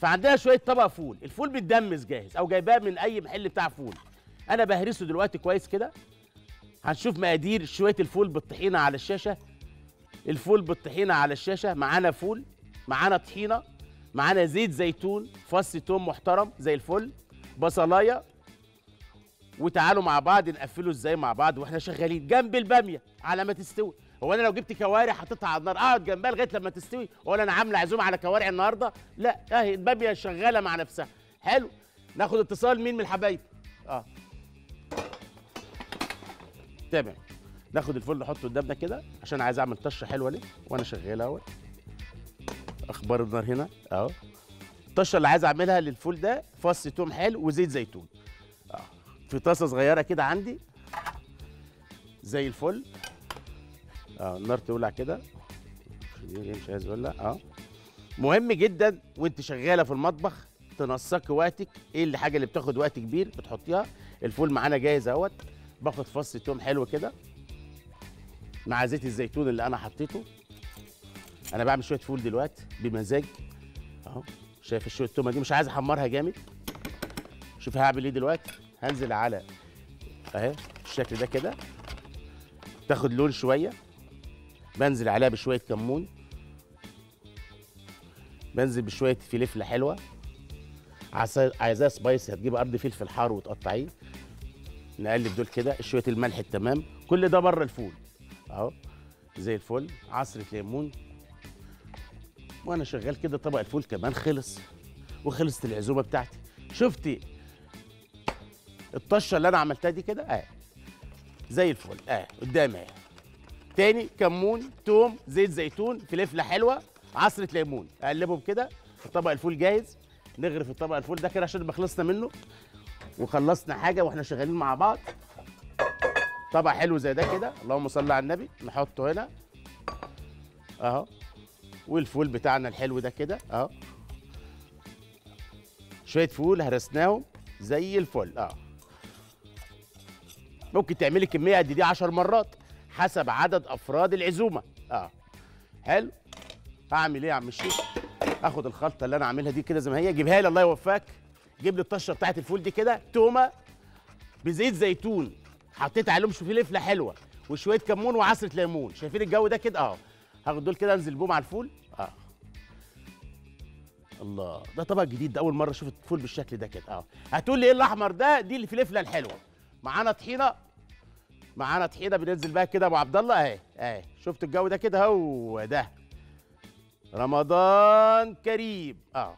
فعندنا شويه طبق فول الفول متدمس جاهز او جايباه من اي محل بتاع فول انا بهرسه دلوقتي كويس كده هنشوف مقادير شويه الفول بالطحينه على الشاشه الفول بالطحينه على الشاشه معانا فول معانا طحينه معانا زيت زيتون فص توم محترم زي الفل بصلايه وتعالوا مع بعض نقفله ازاي مع بعض واحنا شغالين جنب الباميه على ما تستوي هو انا لو جبت كوارع حطيتها على النار اقعد جنبها لغايه لما تستوي ولا انا عامله عزومه على كوارع النهارده لا اهي الباميه شغاله مع نفسها حلو ناخد اتصال مين من الحبايب اه تمام ناخد الفل نحطه قدامنا كده عشان عايز اعمل طشه حلوه ليه وانا شغال اهو اخبار النار هنا اهو الطشه اللي عايز اعملها للفول ده فص توم حلو وزيت زيتون اه في طاسه صغيره كده عندي زي الفل اه النار تولع كده مش عايز اولع اه مهم جدا وانت شغاله في المطبخ تنسقي وقتك ايه الحاجه اللي بتاخد وقت كبير بتحطيها الفول معانا جاهز اهوت باخد فص توم حلو كده مع زيت الزيتون اللي انا حطيته انا بعمل شويه فول دلوقتي بمزاج اهو شايف الشويه التومه دي مش عايز احمرها جامد شوف هعمل ايه دلوقتي هنزل على اهي الشكل ده كده تاخد لون شويه بنزل عليها بشويه كمون بنزل بشويه فلفله حلوه عايزاه عايزاه سبايسي هتجيب ارض فلفل حار وتقطعيه نقلب دول كده شويه الملح التمام كل ده بره الفول اهو زي الفل عصره ليمون وانا شغال كده طبق الفول كمان خلص وخلصت العزومه بتاعتي شفتي الطشه اللي انا عملتها دي كده اه زي الفل اه قدامي اهي تاني كمون توم زيت زيتون فلفله حلوه عصره ليمون اقلبهم كده طبق الفول جاهز نغرف الطبق الفول ده كده عشان ما خلصنا منه وخلصنا حاجه واحنا شغالين مع بعض طبق حلو زي ده كده اللهم صل على النبي نحطه هنا اهو والفول بتاعنا الحلو ده كده اهو شويه فول هرسناهم زي الفل اه ممكن تعملي كميه قد دي 10 مرات حسب عدد افراد العزومه اه حلو هعمل ايه يا عم الشيخ اخد الخلطه اللي انا عاملها دي كده زي ما هي جيبها لي الله يوفقك جيب لي الطشه بتاعت الفول دي كده تومه بزيت زيتون حطيت عليهم شويه فلفله حلوه وشويه كمون وعصره ليمون شايفين الجو ده كده اه هاخد دول كده انزل بهم على الفول اه الله ده طبق جديد ده اول مره اشوف الفول بالشكل ده كده اه هتقول لي ايه الاحمر ده دي الفلفله الحلوه معانا طحينه معانا طحينه بننزل بقى كده ابو عبد الله اهي اهي شفت الجو ده كده هو ده رمضان كريم اه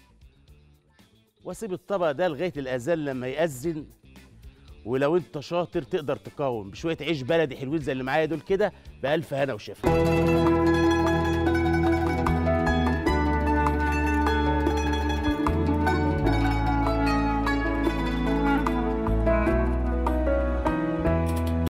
واسيب الطبق ده لغايه الاذان لما ياذن ولو انت شاطر تقدر تقاوم بشويه عيش بلدي حلوين زي اللي معايا دول كده بالف هنا وشفا